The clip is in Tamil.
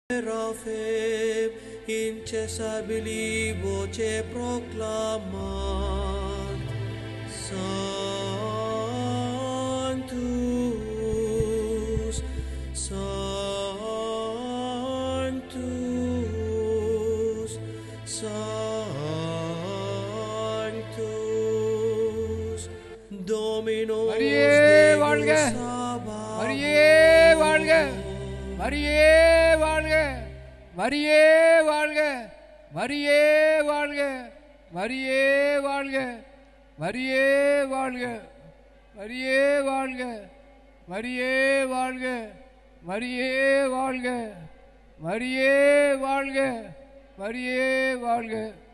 Seraphim incessabili voce proclamant Sanctus Sanctus Sanctus Dominus மரியே வாழ்க. Deus Sabaoth. மரியே வாழ்க மரியே வாழ்க மரியே வாழ்க மரியே வாழ்க மரியே வாழ்க மரியே வாழ்க மரியே வாழ்க மரியே வாழ்க மரியே வாழ்க மரியே வாழ்க மரியே வாழ்க